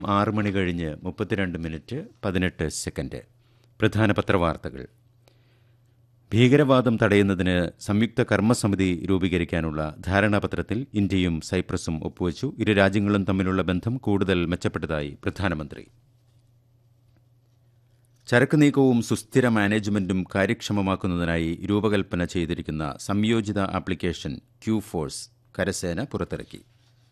ആറ് മണി കഴിഞ്ഞ് മുപ്പത്തിരണ്ട് മിനിറ്റ് പതിനെട്ട് സെക്കൻഡ് പ്രധാന പത്രവാർത്തകൾ ഭീകരവാദം തടയുന്നതിന് സംയുക്ത കർമ്മസമിതി രൂപീകരിക്കാനുള്ള ധാരണാപത്രത്തിൽ ഇന്ത്യയും സൈപ്രസും ഒപ്പുവച്ചു ഇരു രാജ്യങ്ങളും തമ്മിലുള്ള ബന്ധം കൂടുതൽ മെച്ചപ്പെട്ടതായി പ്രധാനമന്ത്രി ചരക്ക് നീക്കവും സുസ്ഥിര മാനേജ്മെന്റും കാര്യക്ഷമമാക്കുന്നതിനായി രൂപകൽപ്പന ചെയ്തിരിക്കുന്ന സംയോജിത ആപ്ലിക്കേഷൻ ക്യൂ ഫോഴ്സ് കരസേന പുറത്തിറക്കി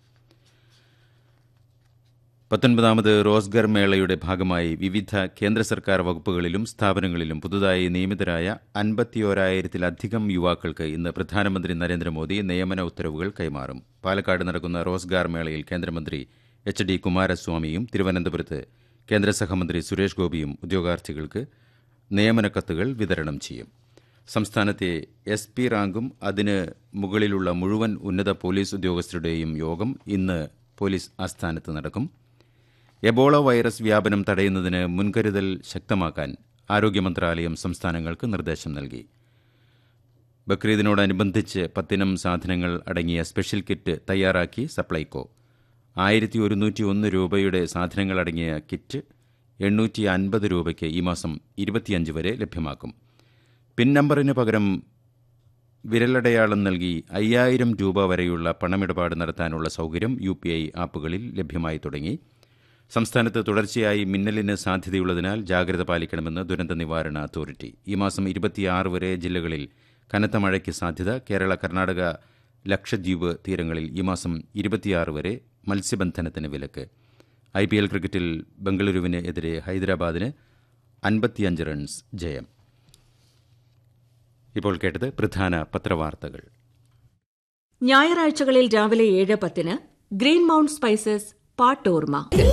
പത്തൊൻപതാമത് റോസ്ഗർ മേളയുടെ ഭാഗമായി വിവിധ കേന്ദ്ര സർക്കാർ വകുപ്പുകളിലും സ്ഥാപനങ്ങളിലും പുതുതായി നിയമിതരായ അൻപത്തിയോരായിരത്തിലധികം യുവാക്കൾക്ക് ഇന്ന് പ്രധാനമന്ത്രി നരേന്ദ്രമോദി നിയമന ഉത്തരവുകൾ കൈമാറും പാലക്കാട് നടക്കുന്ന റോസ്ഗാർ മേളയിൽ കേന്ദ്രമന്ത്രി എച്ച് ഡി കുമാരസ്വാമിയും തിരുവനന്തപുരത്ത് കേന്ദ്ര സഹമന്ത്രി സുരേഷ് ഗോപിയും ഉദ്യോഗാർത്ഥികൾക്ക് നിയമന കത്തുകൾ വിതരണം ചെയ്യും സംസ്ഥാനത്തെ എസ് പി റാങ്കും അതിന് മുകളിലുള്ള മുഴുവൻ ഉന്നത പോലീസ് ഉദ്യോഗസ്ഥരുടെയും യോഗം ഇന്ന് പോലീസ് ആസ്ഥാനത്ത് നടക്കും എബോള വൈറസ് വ്യാപനം തടയുന്നതിന് മുൻകരുതൽ ശക്തമാക്കാൻ ആരോഗ്യ മന്ത്രാലയം സംസ്ഥാനങ്ങൾക്ക് നിർദ്ദേശം നൽകി ബക്രീദിനോടനുബന്ധിച്ച് പത്തിനം സാധനങ്ങൾ അടങ്ങിയ സ്പെഷ്യൽ കിറ്റ് തയ്യാറാക്കി സപ്ലൈകോ ആയിരത്തി ഒരുന്നൂറ്റി ഒന്ന് രൂപയുടെ സാധനങ്ങൾ അടങ്ങിയ കിറ്റ് എണ്ണൂറ്റി അൻപത് രൂപയ്ക്ക് ഈ മാസം ഇരുപത്തിയഞ്ച് വരെ ലഭ്യമാക്കും പിൻ നമ്പറിന് പകരം വിരലടയാളം നൽകി അയ്യായിരം രൂപ വരെയുള്ള പണമിടപാട് നടത്താനുള്ള സൗകര്യം യു പി ഐ ആപ്പുകളിൽ ലഭ്യമായി തുടങ്ങി സംസ്ഥാനത്ത് തുടർച്ചയായി മിന്നലിന് സാധ്യതയുള്ളതിനാൽ ജാഗ്രത പാലിക്കണമെന്ന് ദുരന്ത നിവാരണ അതോറിറ്റി ഈ മാസം ഇരുപത്തിയാറ് വരെ ജില്ലകളിൽ കനത്ത മഴയ്ക്ക് സാധ്യത കേരള കർണാടക ലക്ഷദ്വീപ് തീരങ്ങളിൽ ഈ മാസം ഇരുപത്തിയാറ് വരെ മത്സ്യബന്ധനത്തിന് വിലക്ക് ഐ പി എൽ ക്രിക്കറ്റിൽ ബംഗളൂരുവിന് എതിരെ ഹൈദരാബാദിന് അൻപത്തിയഞ്ച് റൺസ് ജയം ഇപ്പോൾ കേട്ടത് പ്രധാന പത്രവാർത്തകൾ ഞായറാഴ്ചകളിൽ രാവിലെ ഏഴ് പത്തിന് green mount spices Pattorma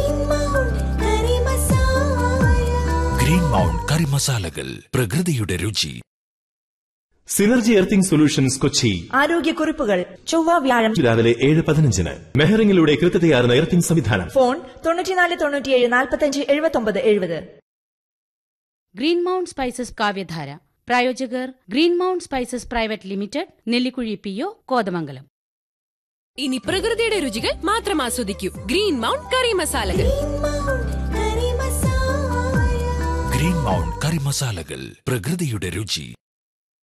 green mount curry മസാലകൾ പ്രകൃതിയുടെ രുചി സിനർജി എർത്തിംഗ് സൊല്യൂഷൻസ് കൊച്ചി ആരോഗ്യക്കുറിപ്പുകൾ ചൊവ്വ വ്യാഴം രാവിലെ ഏഴ് പതിനഞ്ചിന് മെഹറിംഗിലൂടെ കൃത്യതയാർന്ന എർത്തിംഗ് സംവിധാനം ഫോൺ തൊണ്ണൂറ്റിനാല് തൊണ്ണൂറ്റിയേഴ് നാൽപ്പത്തഞ്ച് എഴുപത്തൊമ്പത് എഴുപത് ഗ്രീൻ മൗണ്ട് സ്പൈസസ് കാവ്യധാര പ്രായോജകർ green mount spices private limited Nellikuzhi P O Kothamangalam ഇനി പ്രകൃതിയുടെ രുചികൾ മാത്രം ആസ്വദിക്കൂ ഗ്രീൻ മൗണ്ട് കറി മസാലകൾ ഗ്രീൻ മൗണ്ട് കറി മസാലകൾ പ്രകൃതിയുടെ രുചി